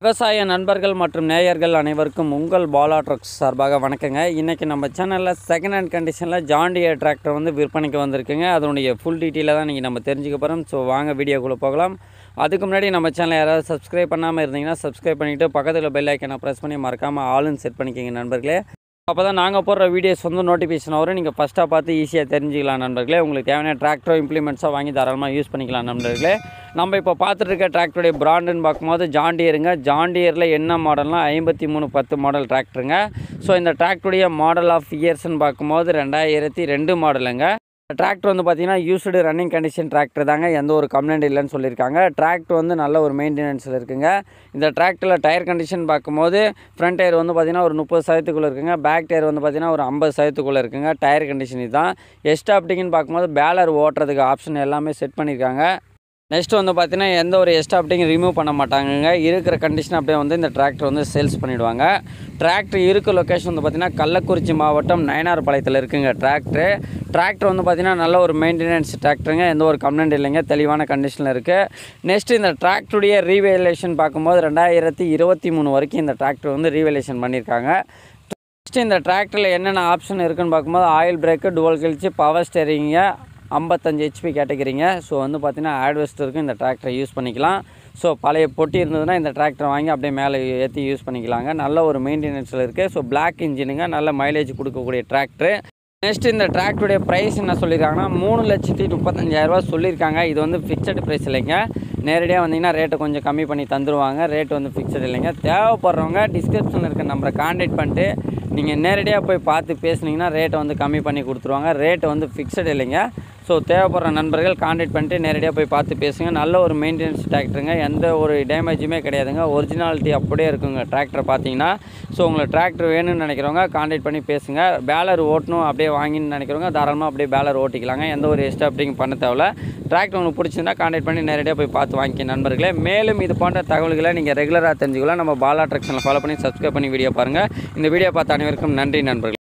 விவசாய நண்பர்கள் மற்றும் நேயர்கள் அனைவருக்கும் உங்கள் பாலா ட்ரக்ஸ் சார்பாக வணக்கங்க இன்றைக்கி நம்ம சேனலில் செகண்ட் ஹேண்ட் கண்டிஷனில் ஜாண்டியர் டிராக்டர் வந்து விற்பனைக்கு வந்திருக்குங்க அதனுடைய ஃபுல் டீட்டெயிலை தான் நீங்கள் நம்ம தெரிஞ்சுக்க போகிறோம் ஸோ வாங்க வீடியோக்குள்ளே போகலாம் அதுக்கு முன்னாடி நம்ம சேனலை யாராவது சப்ஸ்கிரைப் பண்ணாமல் இருந்தீங்கன்னா சப்ஸ்கிரைப் பண்ணிவிட்டு பக்கத்தில் பெல் ஐக்கனை ப்ரெஸ் பண்ணி மறக்காமல் ஆளுன்னு செட் பண்ணிக்கோங்க நண்பர்களே அப்போ தான் நாங்கள் போடுற வீடியோஸ் வந்து நோட்டிஃபிகேஷன் வரும் நீங்கள் ஃபஸ்ட்டாக பார்த்து ஈஸியாக தெரிஞ்சுக்கலாம் நண்பர்களே உங்களுக்கு தேவையான டிராக்டரோ இம்ப்ளிமெண்ட்ஸாக வாங்கி தாராளமாக யூஸ் பண்ணிக்கலாம் நண்பர்களே நம்ம இப்போ பார்த்துட்டு இருக்க டிராக்டருடைய பிராண்டுன்னு பார்க்கும்போது ஜாண்டியருங்க ஜாண்டியரில் என்ன மாடல்னால் ஐம்பத்தி மூணு பத்து மாடல் டிராக்டருங்க ஸோ இந்த டிராக்டருடைய மாடல் ஆஃப் இயர்ஸ்னு பார்க்கும்போது ரெண்டாயிரத்தி ரெண்டு மாடலுங்க டிராக்டர் வந்து பார்த்தீங்கன்னா யூஸ்டு ரன்னிங் கண்டிஷன் டிராக்டர் தாங்க எந்த ஒரு கம்ப்ளைண்ட் இல்லைன்னு சொல்லியிருக்காங்க டிராக்டர் வந்து நல்ல ஒரு மெயின்டெனன்ஸில் இருக்குங்க இந்த டிராக்டரில் டயர் கண்டிஷன் பார்க்கும்போது ஃப்ரண்ட் டயர் வந்து பார்த்தீங்கன்னா ஒரு முப்பது சதவீதத்துக்குள்ளே இருக்குங்க பேக் டயர் வந்து பார்த்தீங்கன்னா ஒரு ஐம்பது சதவீதத்துக்குள்ளே இருக்குங்க டயர் கண்டிஷன் இதுதான் எஸ்டாப்டிங்னு பார்க்கும்போது பேலர் ஓட்டுறதுக்கு ஆப்ஷன் எல்லாமே செட் பண்ணியிருக்காங்க நெக்ஸ்ட் வந்து பார்த்தீங்கன்னா எந்த ஒரு எஸ்டாப்டிங் ரிமூவ் பண்ண மாட்டாங்கங்க இருக்கிற கண்டிஷன் அப்படியே வந்து இந்த டிராக்டர் வந்து சேல்ஸ் பண்ணிவிடுவாங்க டிராக்டர் இருக்க லொக்கேஷன் வந்து பார்த்தீங்கன்னா கள்ளக்குறிச்சி மாவட்டம் நயனார்பாளையத்தில் இருக்குங்க டிராக்டர் டிராக்டர் வந்து பார்த்தீங்கன்னா நல்ல ஒரு மெயின்டெனன்ஸ் டிராக்டருங்க எந்த ஒரு கம்ப்ளைண்ட் இல்லைங்க தெளிவான கண்டிஷனில் இருக்குது நெக்ஸ்ட் இந்த டிராக்டருடைய ரீவேலேஷன் பார்க்கும்போது ரெண்டாயிரத்தி இருபத்தி மூணு வரைக்கும் இந்த டிராக்டர் வந்து ரீவேலேஷன் பண்ணியிருக்காங்க நெக்ஸ்ட் இந்த டிராக்டரில் என்னென்ன ஆப்ஷன் இருக்குன்னு பார்க்கும்போது ஆயில் பிரேக்கு டுவல் கிழிச்சு பவர் ஸ்டேரிங்க ஐம்பத்தஞ்சு ஹெச்பி கேட்டகிரிங்க ஸோ வந்து பார்த்தீங்கன்னா ஆட்வெஸ்ட் இருக்கும் இந்த டிராக்டரை யூஸ் பண்ணிக்கலாம் ஸோ பழைய பொட்டி இருந்ததுன்னா இந்த டிராக்டர் வாங்கி அப்படியே மேலே ஏற்றி யூஸ் பண்ணிக்கலாங்க நல்ல ஒரு மெயின்டெனன்ஸில் இருக்குது ஸோ பிளாக் இன்ஜினுங்க நல்ல மைலேஜ் கொடுக்கக்கூடிய டிராக்டர் நெக்ஸ்ட் இந்த டிராக்டருடைய ப்ரைஸ் என்ன சொல்லியிருக்காங்கன்னா மூணு லட்சத்தி முப்பத்தஞ்சாயிரரூபா சொல்லியிருக்காங்க இது வந்து ஃபிக்ஸடு ப்ரைஸ் இல்லைங்க நேரடியாக வந்தீங்கன்னா ரேட்டை கொஞ்சம் கம்மி பண்ணி தந்துடுவாங்க ரேட் வந்து ஃபிக்ஸடு இல்லைங்க தேவைப்படுறவங்க டிஸ்கிரிப்ஷனில் இருக்க நம்பரை கான்டாக்ட் பண்ணிட்டு நீங்கள் நேரடியாக போய் பார்த்து பேசுனீங்கன்னா ரேட்டை வந்து கம்மி பண்ணி கொடுத்துருவாங்க ரேட்டு வந்து ஃபிக்ஸடு இல்லைங்க ஸோ தேவைப்படுற நண்பர்கள் கான்டாக்ட் பண்ணிட்டு நேரடியாக போய் பார்த்து பேசுங்க நல்ல ஒரு மெயின்டெனன்ஸ் டிராக்டருங்க எந்த ஒரு டேமேஜுமே கிடையாதுங்க ஒரிஜினாலிட்டி அப்படியே இருக்குங்க டிராக்டர் பார்த்தீங்கன்னா ஸோ உங்களுக்கு டிராக்டர் வேணும்னு நினைக்கிறவங்க கான்டாக்ட் பண்ணி பேசுங்க பேலர் ஓட்டணும் அப்படியே வாங்கின்னு நினைக்கிறவங்க தாராளமாக அப்படியே பேலர் ஓட்டிக்கலாங்க எந்த ஒரு எஸ்டாப்டிங் பண்ண தேவையில்ல டிராக்டர் உங்களுக்கு பிடிச்சிருந்தா கான்டாக்ட் பண்ணி நேரடியாக போய் பார்த்து வாங்கிக்க நண்பர்களே மேலும் இது போன்ற தகவல்களை நீங்கள் ரெகுலராக தெரிஞ்சுக்கலாம் நம்ம பாலா ட்ரக்ஷனில் ஃபாலோ பண்ணி சப்ஸ்கிரைப் பண்ணி வீடியோ பாருங்கள் இந்த வீடியோ பார்த்த அனைவருக்கும் நன்றி நண்பர்கள்